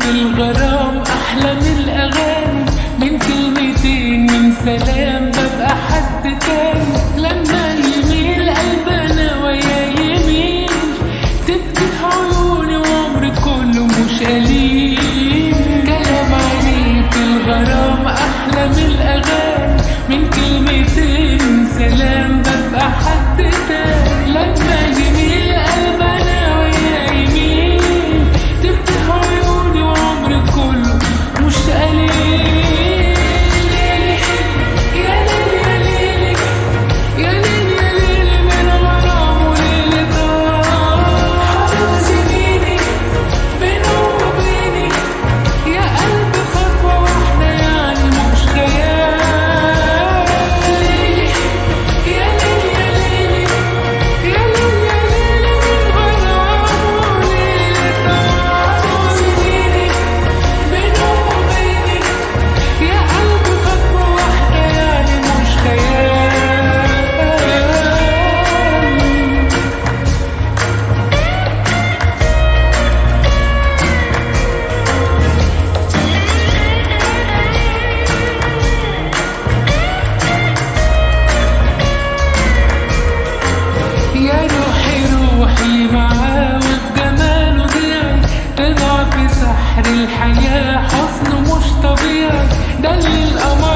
الغرام أحلى من الأغاني من كلمتين من سلام ببقى حد تاني لما يميل قلبنا ويا يمين تفتح عيوني وعمري كله مش قليل كلام عليك الغرام أحلى من الأغاني من كلمتين من سلام ببقى حد تاني لما يميل قلبنا ويا يمين تفتح عيوني وعمري كله مش قليل يا ليل يا ليل يا ليل يا ليل من غرام وليل حرام سنيني بينه وبيني يا قلبي خطوة واحدة يعني مش خيال يا ليل يا ليل يا ليل يا ليل من غرام وليل حرام سنيني بينه وبيني يا قلبي خطوة واحدة يعني مش خيال يا روحي روحي معاه وبجماله ضيعي تضع في سحر الحياة حسنه مش طبيعي ده اللي القمر